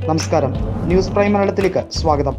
നമസ്കാരം news prime മലയാളത്തിലേക്ക് സ്വാഗതം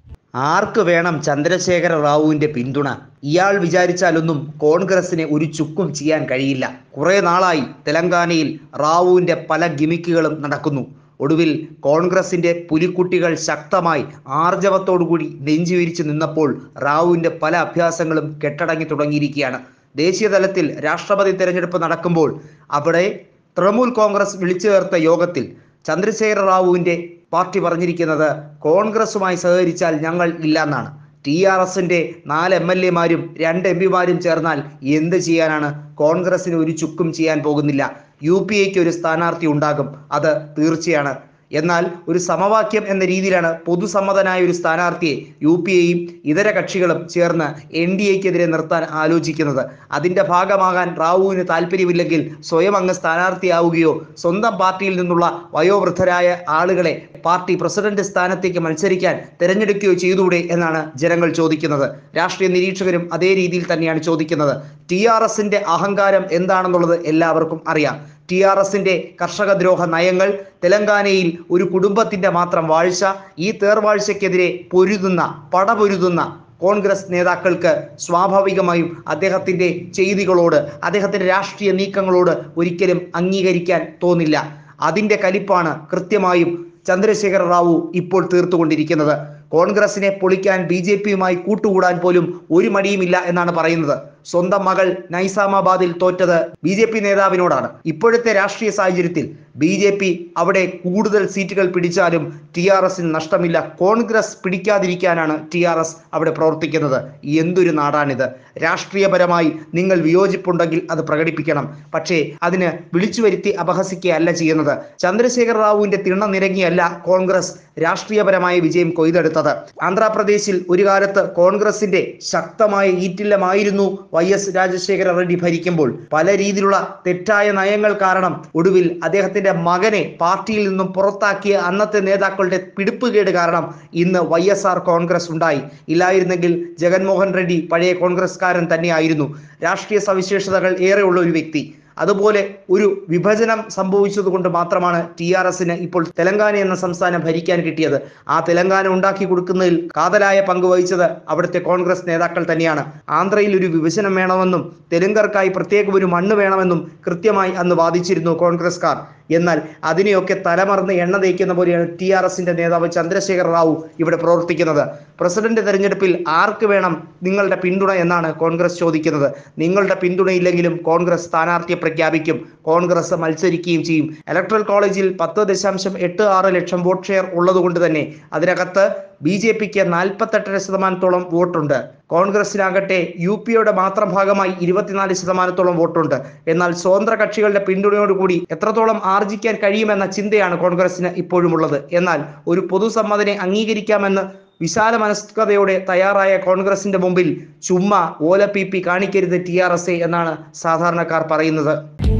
ആർക്ക് വേണം ചന്ദ്രശേഖര റാവുവിന്റെ പിന്തുണ ഇയാൾ വിചാരിച്ചാലൊന്നും കോൺഗ്രസിനെ ഒരു ചുക്കും ചെയ്യാൻ കഴിയില്ല കുറെ നാളായി തെലങ്കാനയിൽ റാവുവിന്റെ പല ഗിമിക്കുകളും നടക്കുന്നു ഒടുവിൽ കോൺഗ്രസിന്റെ പുലിക്കുട്ടികൾ ശക്തമായി ആർജവത്തോടുകൂടി നെഞ്ചുവിരിച്ചു നിന്നപ്പോൾ റാവുവിന്റെ പല അഭ്യാസങ്ങളും കെട്ടടങ്ങി തുടങ്ങിയിരിക്കുകയാണ് ദേശീയ തലത്തിൽ രാഷ്ട്രപതി തെരഞ്ഞെടുപ്പ് നടക്കുമ്പോൾ അവിടെ തൃണമൂൽ കോൺഗ്രസ് വിളിച്ചു ചേർത്ത യോഗത്തിൽ ചന്ദ്രശേഖര റാവുവിന്റെ പാർട്ടി പറഞ്ഞിരിക്കുന്നത് കോൺഗ്രസുമായി സഹകരിച്ചാൽ ഞങ്ങൾ ഇല്ല എന്നാണ് ടി ആർ എസിന്റെ നാല് എം എൽ എമാരും രണ്ട് എം പിമാരും ചേർന്നാൽ എന്ത് ചെയ്യാനാണ് കോൺഗ്രസിന് ഒരു ചുക്കും ചെയ്യാൻ പോകുന്നില്ല യു പി എക്ക് ഒരു സ്ഥാനാർത്ഥി ഉണ്ടാകും അത് തീർച്ചയാണ് എന്നാൽ ഒരു സമവാക്യം എന്ന രീതിയിലാണ് പൊതുസമ്മതനായ ഒരു സ്ഥാനാർത്ഥിയെ യു പി എയും ഇതര കക്ഷികളും ചേർന്ന് എൻ ഡി എക്കെതിരെ നിർത്താൻ ആലോചിക്കുന്നത് അതിന്റെ ഭാഗമാകാൻ റാവുവിന് താല്പര്യമില്ലെങ്കിൽ സ്വയം അങ്ങ് സ്ഥാനാർത്ഥിയാവുകയോ സ്വന്തം പാർട്ടിയിൽ നിന്നുള്ള വയോവൃദ്ധരായ ആളുകളെ പാർട്ടി പ്രസിഡന്റ് സ്ഥാനത്തേക്ക് മത്സരിക്കാൻ തിരഞ്ഞെടുക്കുകയോ ചെയ്തുകൂടെ എന്നാണ് ജനങ്ങൾ ചോദിക്കുന്നത് രാഷ്ട്രീയ നിരീക്ഷകരും അതേ രീതിയിൽ തന്നെയാണ് ചോദിക്കുന്നത് ടി ആർ എസിന്റെ അഹങ്കാരം എന്താണെന്നുള്ളത് എല്ലാവർക്കും അറിയാം ടി ആർ എസിന്റെ കർഷകദ്രോഹ നയങ്ങൾ തെലങ്കാനയിൽ ഒരു കുടുംബത്തിന്റെ മാത്രം വാഴ്ച ഈ തേർവാഴ്ചയ്ക്കെതിരെ പൊരുതുന്ന പടപൊരുതുന്ന കോൺഗ്രസ് നേതാക്കൾക്ക് സ്വാഭാവികമായും അദ്ദേഹത്തിന്റെ ചെയ്തികളോട് അദ്ദേഹത്തിന്റെ രാഷ്ട്രീയ നീക്കങ്ങളോട് ഒരിക്കലും അംഗീകരിക്കാൻ തോന്നില്ല അതിന്റെ കലിപ്പാണ് കൃത്യമായും ചന്ദ്രശേഖര റാവു ഇപ്പോൾ തീർത്തുകൊണ്ടിരിക്കുന്നത് കോൺഗ്രസിനെ പൊളിക്കാൻ ബി ജെ പിയുമായി കൂട്ടുകൂടാൻ പോലും ഒരു മടിയുമില്ല എന്നാണ് പറയുന്നത് സ്വന്തം മകൾ നൈസാമാബാദിൽ തോറ്റത് ബി ജെ പി നേതാവിനോടാണ് ഇപ്പോഴത്തെ രാഷ്ട്രീയ സാഹചര്യത്തിൽ ബി ജെ പി അവിടെ കൂടുതൽ സീറ്റുകൾ പിടിച്ചാലും ടി ആർ എസിന് നഷ്ടമില്ല കോൺഗ്രസ് പിടിക്കാതിരിക്കാനാണ് ടി ആർ എസ് അവിടെ പ്രവർത്തിക്കുന്നത് എന്തൊരു നാടാണിത് രാഷ്ട്രീയപരമായി നിങ്ങൾ വിയോജിപ്പുണ്ടെങ്കിൽ അത് പ്രകടിപ്പിക്കണം പക്ഷേ അതിന് വിളിച്ചു വരുത്തി അപഹസിക്കുകയല്ല ചെയ്യുന്നത് ചന്ദ്രശേഖർ റാവുവിന്റെ തിണ്ണ നിരങ്ങിയല്ല കോൺഗ്രസ് രാഷ്ട്രീയപരമായ വിജയം കൊയ്തെടുത്തത് ആന്ധ്രാപ്രദേശിൽ ഒരു കാലത്ത് കോൺഗ്രസിന്റെ ശക്തമായ ഈറ്റില്ലമായിരുന്നു വൈ എസ് രാജശേഖര റെഡ്ഡി ഭരിക്കുമ്പോൾ പല രീതിയിലുള്ള തെറ്റായ നയങ്ങൾ കാരണം ഒടുവിൽ അദ്ദേഹത്തിന്റെ മകനെ പാർട്ടിയിൽ നിന്നും പുറത്താക്കിയ അന്നത്തെ നേതാക്കളുടെ പിടിപ്പുകേട് കാരണം ഇന്ന് വൈ എസ് ആർ കോൺഗ്രസ് ഉണ്ടായി ഇല്ലായിരുന്നെങ്കിൽ ജഗൻമോഹൻ റെഡ്ഡി പഴയ കോൺഗ്രസ്കാരൻ തന്നെയായിരുന്നു രാഷ്ട്രീയ സവിശേഷതകൾ ഏറെയുള്ള ഒരു വ്യക്തി അതുപോലെ ഒരു വിഭജനം സംഭവിച്ചത് കൊണ്ട് മാത്രമാണ് ടി ആർ എസിന് ഇപ്പോൾ തെലങ്കാന എന്ന സംസ്ഥാനം ഭരിക്കാൻ കിട്ടിയത് ആ തെലങ്കാന ഉണ്ടാക്കി കൊടുക്കുന്നതിൽ കാതലായ പങ്ക് വഹിച്ചത് അവിടുത്തെ കോൺഗ്രസ് നേതാക്കൾ തന്നെയാണ് ആന്ധ്രയിൽ ഒരു വിഭജനം വേണമെന്നും തെലുങ്കർക്കായി പ്രത്യേക ഒരു മണ്ണ് വേണമെന്നും കൃത്യമായി അന്ന് വാദിച്ചിരുന്നു കോൺഗ്രസ്കാർ എന്നാൽ അതിനെയൊക്കെ തലമറന്ന് എണ്ണ തേക്കുന്ന പോലെയാണ് ടി ആർ എസിന്റെ നേതാവ് ചന്ദ്രശേഖർ റാവു ഇവിടെ പ്രവർത്തിക്കുന്നത് പ്രസിഡന്റ് തെരഞ്ഞെടുപ്പിൽ ആർക്ക് വേണം നിങ്ങളുടെ പിന്തുണ എന്നാണ് കോൺഗ്രസ് ചോദിക്കുന്നത് നിങ്ങളുടെ പിന്തുണയില്ലെങ്കിലും കോൺഗ്രസ് സ്ഥാനാർത്ഥിയെ പ്രഖ്യാപിക്കും കോൺഗ്രസ് മത്സരിക്കുകയും ചെയ്യും ഇലക്ട്രൽ കോളേജിൽ പത്ത് ദശാംശം എട്ട് ആറ് ലക്ഷം വോട്ട് ഷെയർ ഉള്ളതുകൊണ്ട് തന്നെ അതിനകത്ത് ബി ജെ പിക്ക് നാൽപ്പത്തെട്ടര ശതമാനത്തോളം വോട്ടുണ്ട് കോൺഗ്രസിനാകട്ടെ യു പിയുടെ മാത്രം ഭാഗമായി ഇരുപത്തിനാല് ശതമാനത്തോളം വോട്ടുണ്ട് എന്നാൽ സ്വതന്ത്ര കക്ഷികളുടെ പിന്തുണയോടുകൂടി എത്രത്തോളം ആർജിക്കാൻ കഴിയുമെന്ന ചിന്തയാണ് കോൺഗ്രസിന് ഇപ്പോഴുമുള്ളത് എന്നാൽ ഒരു പൊതുസമ്മതനെ അംഗീകരിക്കാമെന്ന് വിശാല മനസ്കതയോടെ തയ്യാറായ കോൺഗ്രസിന്റെ മുമ്പിൽ ചുമ്മാ ഓല പി പി കാണിക്കരുത് ടി ആർ എസ് എ എന്നാണ് സാധാരണക്കാർ പറയുന്നത്